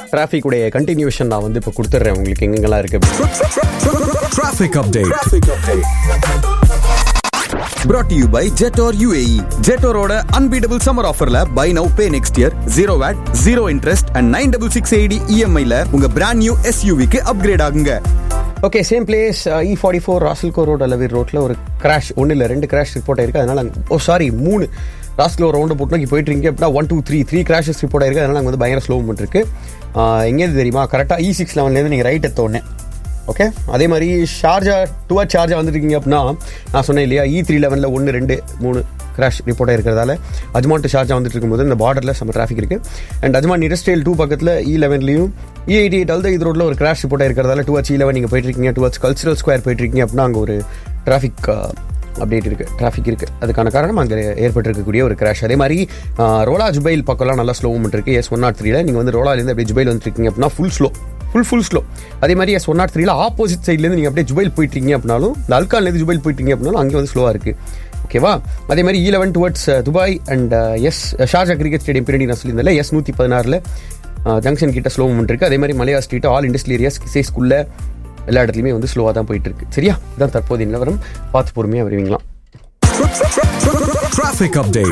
Traffic உடைய continuation நான் வந்து இப்போ கொடுத்துட்றேன் உங்களுக்கு எங்கெங்கெல்லாம் இருக்கு Traffic update. Brought to you by Jetor UAE. Jetoroட unbeatable summer offerல buy now pay next year zero VAT, zero interest and 9668 EMI ல உங்க brand new SUV க்கு upgrade ஆகுங்க. Okay same place E forty four Ras Al Khor road அல்லது ரோட்டில் ஒரு crash ஒன்று இல்லை ரெண்டு கிராஷ் ரிப்போர்ட் ஆயிருக்கு அதனால அங்க- ஓ சாரி மூணு ராஸ்கில் ஒரு ரவுண்டு போட்டு நோக்கி போயிட்டு இருக்கீங்க அப்படின்னா one two three three crashes report ஆயிருக்கு அதனால அங்கே வந்து பயங்கர ஸ்லோ மூமெண்ட் இருக்கு ஆஹ் எங்கேருந்து தெரியுமா கரெக்டாக இ சிக்ஸ் லெவன்லேருந்து நீங்கள் ரைட் எடுத்தோடனே ஓகே அதே மாதிரி ஷார்ஜா டூவா சார்ஜா வந்துருக்கீங்க அப்படின்னா நான் சொன்னேன் இல்லையா இ த்ரீ லெவனில் ஒன்று ரெண்டு மூணு கிராஷ் ரிப்போர்ட் இருக்கிறதால அஜ்மான் டு ஷார்ஜா வந்துட்டு இருக்கும்போது இந்த பார்டரில் செம்ம டிராஃபிக் இருக்கு அண்ட் அஜ்மான் நிரஸ்டைல் டூ பக்கத்தில் இ லெவன்லையும் இ எயிட்டி எயிட் அல்த இது ரோட்டில் ஒரு கிராஷ் ரிப்போர்ட் இருக்கிறதால டூ ஹச் இ லெவன் நீங்கள் போயிட்டு இருக்கீங்க டூ ஹச் கல்ச்சரல் ஸ்கொயர் போயிட்டு இருக்கீங்க அப்படின்னா அங்கே ஒரு டிராஃபிக் அப்டேட் இருக்கு டிராஃபிக் இருக்கு அதுக்கான காரணம் அங்கே ஏற்பட்டிருக்கக்கூடிய ஒரு கிராஷ் அதே மாதிரி ஆஹ், ரோலா ஜுபைல் பக்கம்லாம் நல்லா ஸ்லோ மூமெண்ட் இருக்கு எஸ் ஒன் நாட் த்ரீல நீங்கள் வந்து ரோலாலேருந்து அப்படியே ஜுபைல் வந்துருக்கீங்க அப்படின்னா full slow full full slow அதே மாதிரி எஸ் ஒன் நாட் த்ரீல ஆப்போசிட் சைட்லேருந்து நீங்கள் அப்படியே ஜுபைல் போயிட்டீங்க அப்படின்னாலும் இந்த அல்கான்லேருந்து ஜுபைல் போயிட்டீங்க அப்படின்னாலும் அங்கே வந்து ஸ்லோவாக இருக்கு ஓகேவா அதே மாதிரி E eleven towards Dubai and S Sharjah cricket stadium பின்னாடி நான் சொல்லியிருந்தேன் எஸ் நூற்றி பதினாறில் ஜங்ஷன் கிட்ட ஸ்லோ மூமெண்ட் இருக்கு அதே மாதிரி மலையா ஸ்ட்ரீட் ஆல் இண்டஸ்ட்ரியல் ஏரியாஸ் கிசேஸ்குள்ள எல்லா இடத்துலையுமே வந்து ஸ்லோவாக தான் போயிட்டு இருக்கு சரியா இதான் தற்போதைய நிலவரம் பார்த்து பொறுமையாக வருவீங்களா Traffic update.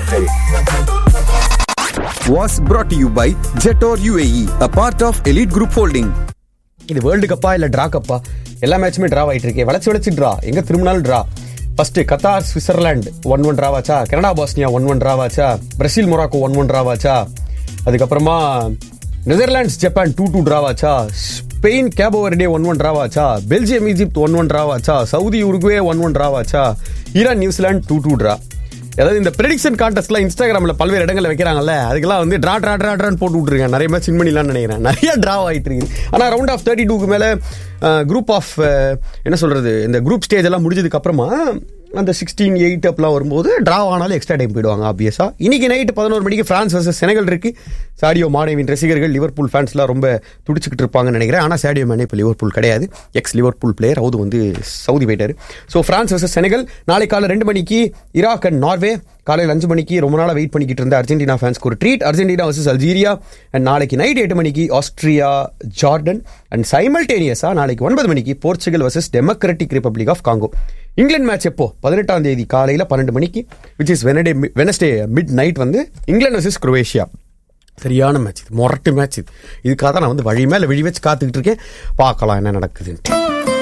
Was brought to you by Jetor UAE, a part of Elite Group Holding. இது வேர்ல்டு கப்பா இல்ல டிரா கப்பா எல்லா மேட்சுமே டிரா ஆயிட்டு இருக்கே வளைச்சு வளைச்சு டிரா எங்க திரும்பினாலும் draw first Qatar Switzerland one one டிராவாச்சா கனடா பாஸ்னியா ஒன் ஒன் டிராவாச்சா பிரேசில் மொராக்கோ ஒன் ஒன் டிராவாச்சா அதுக்கப்புறமா நெதர்லாண்ட்ஸ் ஜப்பான் டூ டூ டிராவாச்சா Spain Cabo Verde one one டிராவாச்சா பெல்ஜியம் ஈஜிப்த் ஒன் ஒன் டிராவாச்சா சவுதி உருகுவே ஒன் ஒன் டிராவாச்சா Iran New Zealand two two draw அதாவது இந்த ப்ரெடிக்ஷன் கான்டெஸ்ட்லாம் இன்ஸ்டாகிராமில் பல்வேறு இடங்களில் வைக்கிறாங்கல்ல அதுக்கெல்லாம் வந்து ட்ரா ட்ரா ட்ரா ட்ரான்னு போட்டு விட்ருங்க நிறைய மேட்ச் வின் பண்ணிடலாம்னு நினைக்கிறேன் நிறைய ட்ரா ஆகிட்டு இருக்குது ஆனால் ரவுண்ட் ஆஃப் தேர்ட்டி டூக்கு மேலே குரூப் ஆஃப் என்ன சொல்கிறது இந்த குரூப் ஸ்டேஜ் எல்லாம் முடிஞ்சதுக்கு அப்புறமா அந்த சிக்ஸ்டீன் எயிட் அப்பெல்லாம் வரும்போது ட்ரா ஆனாலும் எக்ஸ்ட்ரா டைம் போயிடுவாங்க ஆப்வியஸா இன்னைக்கு நைட்டு பதினோரு மணிக்கு பிரான்ஸ் வர்சஸ் செனகல் இருக்கு சாடியோ மானேவின் ரசிகர்கள் லிவர்பூல் ஃபேன்ஸ்லாம் ரொம்ப துடிச்சுக்கிட்டு இருப்பாங்கன்னு நினைக்கிறேன் ஆனால் சாடியோ மேனே இப்போ லிவர்பூல் கிடையாது எக்ஸ் லிவர்பூல் பிளேயர் அவது வந்து சவுதி போயிட்டாரு ஸோ பிரான்ஸ் வர்சஸ் செனகல் நாளை காலை ரெண்டு மணிக்கு ஈராக் அண்ட் நார்வே காலையில் அஞ்சு மணிக்கு ரொம்ப நாளாக வெயிட் பண்ணிக்கிட்டு இருந்த அர்ஜென்டினா ஃபேன்ஸ்க்கு ஒரு treat Argentina versus Algeria and நாளைக்கு நைட் எட்டு மணிக்கு ஆஸ்திரியா ஜார்டன் அண்ட் சைமல்டேனியஸாக நாளைக்கு ஒன்பது மணிக்கு Portugal versus Democratic Republic of Congo England match எப்போ பதினெட்டாம் தேதி காலையில் பன்னெண்டு மணிக்கு which is Wednesday Wednesday midnight வந்து இங்கிலாந்து வர்சஸ் குரோவேஷியா சரியான மேட்ச் இது மொரட்டு மேட்ச் இது இதுக்காக தான் நான் வந்து வழி மேலே விழி வச்சு காத்துக்கிட்டு இருக்கேன் பார்க்கலாம் என்ன நடக்குதுன்ட்டு